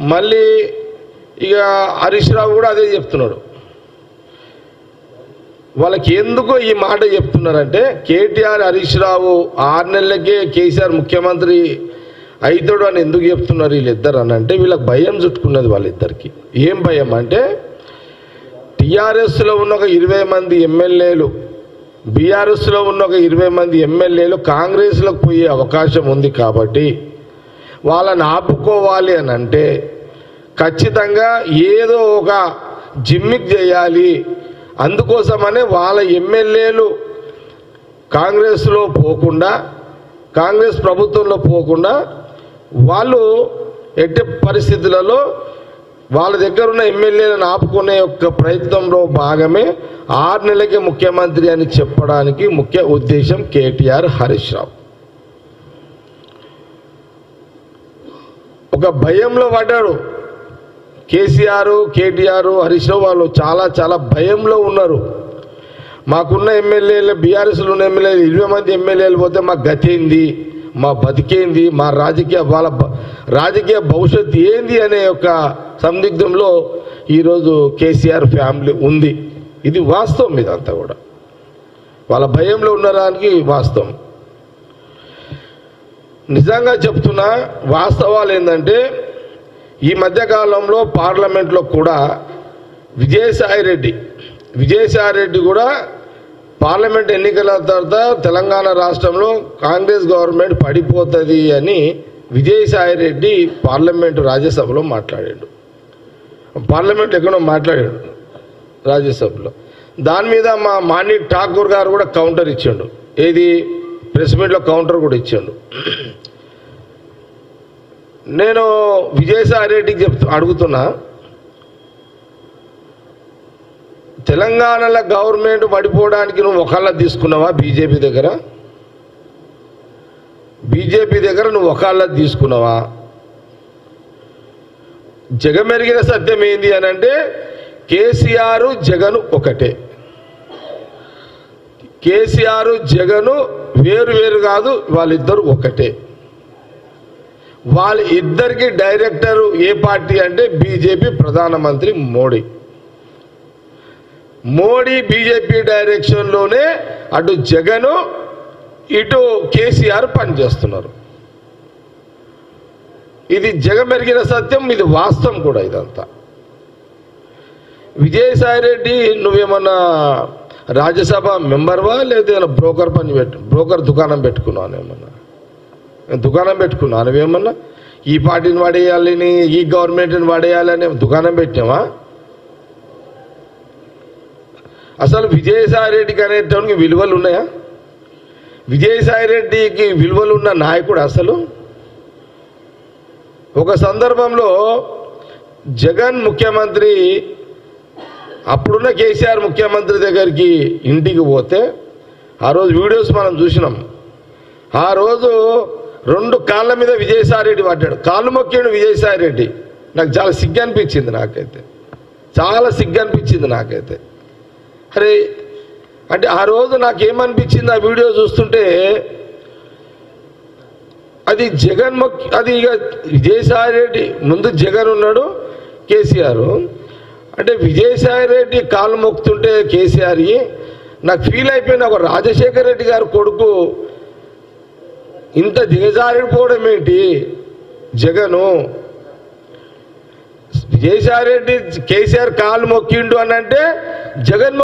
మళ్ళీ ఇక హరీష్ రావు కూడా అదే చెప్తున్నాడు వాళ్ళకి ఎందుకు ఈ మాట చెప్తున్నారంటే కేటీఆర్ హరీష్ రావు ఆరు నెలలకే కేసీఆర్ ముఖ్యమంత్రి అవుతాడు అని ఎందుకు చెప్తున్నారు వీళ్ళిద్దరు అని అంటే వీళ్ళకి భయం చుట్టుకున్నది వాళ్ళిద్దరికి ఏం భయం అంటే టీఆర్ఎస్లో ఉన్న ఒక ఇరవై మంది ఎమ్మెల్యేలు బీఆర్ఎస్లో ఉన్న ఒక ఇరవై మంది ఎమ్మెల్యేలు కాంగ్రెస్లోకి పోయే అవకాశం ఉంది కాబట్టి వాళ్ళని ఆపుకోవాలి అని అంటే ఖచ్చితంగా ఏదో ఒక జిమ్మిక్ చేయాలి అందుకోసమనే వాళ్ళ ఎమ్మెల్యేలు కాంగ్రెస్లో పోకుండా కాంగ్రెస్ ప్రభుత్వంలో పోకుండా వాళ్ళు ఎట్టి పరిస్థితులలో వాళ్ళ దగ్గర ఉన్న ఎమ్మెల్యేలను ఆపుకునే యొక్క ప్రయత్నంలో భాగమే ఆరు నెలలకే ముఖ్యమంత్రి అని చెప్పడానికి ముఖ్య ఉద్దేశం కేటీఆర్ హరీష్ రావు ఒక భయంలో పడ్డాడు కేసీఆర్ కేటీఆర్ హరీష్ రావు వాళ్ళు చాలా చాలా భయంలో ఉన్నారు మాకున్న ఎమ్మెల్యేలు బీఆర్ఎస్లో ఉన్న ఎమ్మెల్యేలు ఇరవై మంది ఎమ్మెల్యేలు పోతే మా గతి ఏంది మా బతికేంది మా రాజకీయ వాళ్ళ భ- రాజకీయ భవిష్యత్తు ఏంది అనే యొక్క సందిగ్ధంలో ఈరోజు కేసీఆర్ ఫ్యామిలీ ఉంది ఇది వాస్తవం ఇదంతా కూడా వాళ్ళ భయంలో ఉండడానికి వాస్తవం నిజంగా చెప్తున్నా వాస్తవాలు ఏంటంటే ఈ మధ్యకాలంలో పార్లమెంట్లో కూడా విజయసాయి రెడ్డి విజయసాయి రెడ్డి కూడా పార్లమెంట్ ఎన్నికల తర్వాత తెలంగాణ రాష్ట్రంలో కాంగ్రెస్ గవర్నమెంట్ పడిపోతుంది అని విజయసాయి రెడ్డి పార్లమెంటు రాజ్యసభలో మాట్లాడాడు పార్లమెంట్ ఎక్కడో మాట్లాడాడు రాజ్యసభలో దాని మీద మా మాణి ఠాకూర్ గారు కూడా కౌంటర్ ఇచ్చాడు ఏది ప్రెస్ మీట్లో కౌంటర్ కూడా ఇచ్చాడు నేను విజయసాయి రెడ్డికి చెప్తూ అడుగుతున్నా తెలంగాణలో గవర్నమెంట్ పడిపోవడానికి నువ్వు ఒకళ్ళ తీసుకున్నావా బీజేపీ దగ్గర బీజేపీ దగ్గర నువ్వు ఒకళ్ళ తీసుకున్నావా జగమెరిగిన సత్యం ఏంది అని అంటే కేసీఆర్ జగన్ ఒకటే కేసీఆర్ జగను వేరు వేరు కాదు వాళ్ళిద్దరు ఒకటే వాళ్ళ ఇద్దరికి డైరెక్టర్ ఏ పార్టీ అంటే బీజేపీ ప్రధానమంత్రి మోడీ మోడీ బీజేపీ డైరెక్షన్లోనే అటు జగను ఇటు కేసీఆర్ పనిచేస్తున్నారు ఇది జగమెరిగిన సత్యం ఇది వాస్తవం కూడా ఇదంతా విజయసాయి రెడ్డి నువ్వేమన్నా రాజ్యసభ మెంబర్వా లేదా ఏమైనా బ్రోకర్ పని పెట్టు బ్రోకర్ దుకాణం పెట్టుకున్నాను ఏమన్నా దుకాణం పెట్టుకున్నాను నువ్వేమన్నా ఈ పార్టీని వాడేయాలని ఈ గవర్నమెంట్ని వాడేయాలని దుకాణం పెట్టావా అసలు విజయసాయి రెడ్డికి అనేటానికి విలువలు ఉన్నాయా విజయసాయి రెడ్డికి విలువలు ఉన్న నాయకుడు అసలు ఒక సందర్భంలో జగన్ ముఖ్యమంత్రి అప్పుడున్న కేసీఆర్ ముఖ్యమంత్రి దగ్గరికి ఇంటికి పోతే ఆ రోజు వీడియోస్ మనం చూసినాం ఆ రోజు రెండు కాళ్ళ మీద విజయసాయి రెడ్డి పడ్డాడు కాళ్ళు మొక్కాడు విజయసాయి రెడ్డి నాకు చాలా సిగ్గు అనిపించింది నాకైతే చాలా సిగ్గు అనిపించింది నాకైతే అరే అంటే ఆ రోజు నాకేమనిపించింది ఆ వీడియో చూస్తుంటే అది జగన్ మొక్కి అది ఇక విజయసాయి రెడ్డి ముందు జగన్ ఉన్నాడు కేసీఆర్ అంటే విజయసాయి రెడ్డి కాళ్ళు మొక్కుతుంటే కేసీఆర్ నాకు ఫీల్ అయిపోయిన ఒక రాజశేఖర్ రెడ్డి గారి కొడుకు ఇంత దిగజారిపోవడం ఏంటి జగను విజయసాయి రెడ్డి కేసీఆర్ కాళ్ళు మొక్కిండు అని అంటే జగన్